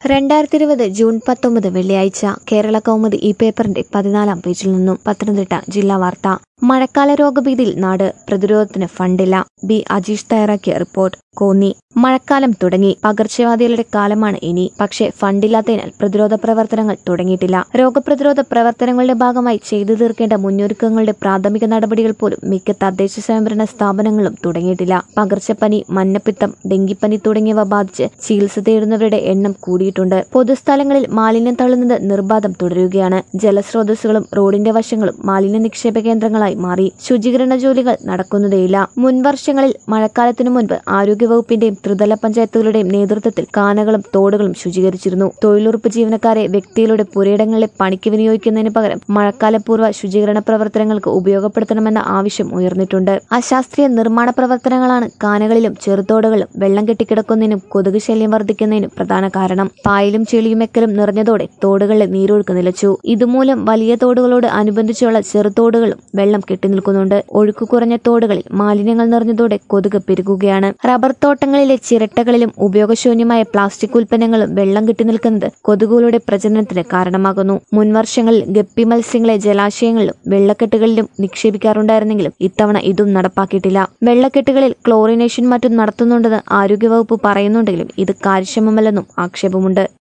രണ്ടായിരത്തി ഇരുപത് ജൂൺ പത്തൊമ്പത് വെള്ളിയാഴ്ച കേരള കൗമുദി ഈ പേപ്പറിന്റെ പതിനാലാം പേജിൽ നിന്നും പത്തനംതിട്ട ജില്ലാ വാർത്ത മഴക്കാല രോഗഭീതിയിൽ നാട് പ്രതിരോധത്തിന് ഫണ്ടില്ല ബി അജീഷ് തയ്യാറാക്കിയ റിപ്പോർട്ട് കോന്നി മഴക്കാലം തുടങ്ങി പകർച്ചവ്യാധികളുടെ കാലമാണ് ഇനി പക്ഷേ ഫണ്ടില്ലാത്തതിനാൽ പ്രതിരോധ പ്രവർത്തനങ്ങൾ തുടങ്ങിയിട്ടില്ല രോഗപ്രതിരോധ പ്രവർത്തനങ്ങളുടെ ഭാഗമായി ചെയ്തു തീർക്കേണ്ട മുന്നൊരുക്കങ്ങളുടെ പ്രാഥമിക നടപടികൾ പോലും മിക്ക തദ്ദേശ സ്വയംഭരണ സ്ഥാപനങ്ങളും തുടങ്ങിയിട്ടില്ല പകർച്ചപ്പനി മഞ്ഞപ്പിത്തം ഡെങ്കിപ്പനി തുടങ്ങിയവ ബാധിച്ച് ചികിത്സ തേടുന്നവരുടെ എണ്ണം കൂടിയിട്ടുണ്ട് പൊതുസ്ഥലങ്ങളിൽ മാലിന്യം തള്ളുന്നത് നിർബാധം തുടരുകയാണ് ജലസ്രോതസ്സുകളും റോഡിന്റെ വശങ്ങളും മാലിന്യ നിക്ഷേപ കേന്ദ്രങ്ങളായി മാറി ശുചീകരണ ജോലികൾ നടക്കുന്നതേയില്ല മുൻവർഷങ്ങളിൽ മഴക്കാലത്തിനു മുൻപ് ആരോഗ്യവകുപ്പിന്റെയും ത്രിതല പഞ്ചായത്തുകളുടെയും നേതൃത്വത്തിൽ കാനകളും തോടുകളും ശുചീകരിച്ചിരുന്നു തൊഴിലുറപ്പ് ജീവനക്കാരെ വ്യക്തികളുടെ പുരയിടങ്ങളിലെ പണിക്ക് വിനിയോഗിക്കുന്നതിന് പകരം മഴക്കാലപൂർവ്വ ശുചീകരണ പ്രവർത്തനങ്ങൾക്ക് ഉപയോഗപ്പെടുത്തണമെന്ന ആവശ്യം ഉയർന്നിട്ടുണ്ട് അശാസ്ത്രീയ നിർമ്മാണ പ്രവർത്തനങ്ങളാണ് കാനകളിലും ചെറുതോടുകളിലും വെള്ളം കെട്ടിക്കിടക്കുന്നതിനും കൊതുക് ശല്യം വർദ്ധിക്കുന്നതിനും പ്രധാന കാരണം പായലും ചെളിയുമെക്കലും നിറഞ്ഞതോടെ തോടുകളിലെ നീരൊഴുക്ക് നിലച്ചു ഇതുമൂലം വലിയ തോടുകളോട് അനുബന്ധിച്ചുള്ള ചെറുതോടുകളും വെള്ളം കെട്ടിനിൽക്കുന്നുണ്ട് ഒഴുക്ക് കുറഞ്ഞ തോടുകളിൽ മാലിന്യങ്ങൾ നിറഞ്ഞതോടെ കൊതുക് പെരുകുകയാണ് റബ്ബർ തോട്ടങ്ങളിലെ ചിരട്ടകളിലും ഉപയോഗശൂന്യമായ പ്ലാസ്റ്റിക് ഉൽപ്പന്നങ്ങളും വെള്ളം കെട്ടിനിൽക്കുന്നത് കൊതുകുകളുടെ പ്രജനനത്തിന് കാരണമാകുന്നു മുൻവർഷങ്ങളിൽ ഗപ്പി മത്സ്യങ്ങളെ ജലാശയങ്ങളിലും വെള്ളക്കെട്ടുകളിലും നിക്ഷേപിക്കാറുണ്ടായിരുന്നെങ്കിലും ഇത്തവണ ഇതും നടപ്പാക്കിയിട്ടില്ല വെള്ളക്കെട്ടുകളിൽ ക്ലോറിനേഷൻ മറ്റും നടത്തുന്നുണ്ടെന്ന് ആരോഗ്യവകുപ്പ് പറയുന്നുണ്ടെങ്കിലും ഇത് കാര്യക്ഷമമല്ലെന്നും ആക്ഷേപമുണ്ട്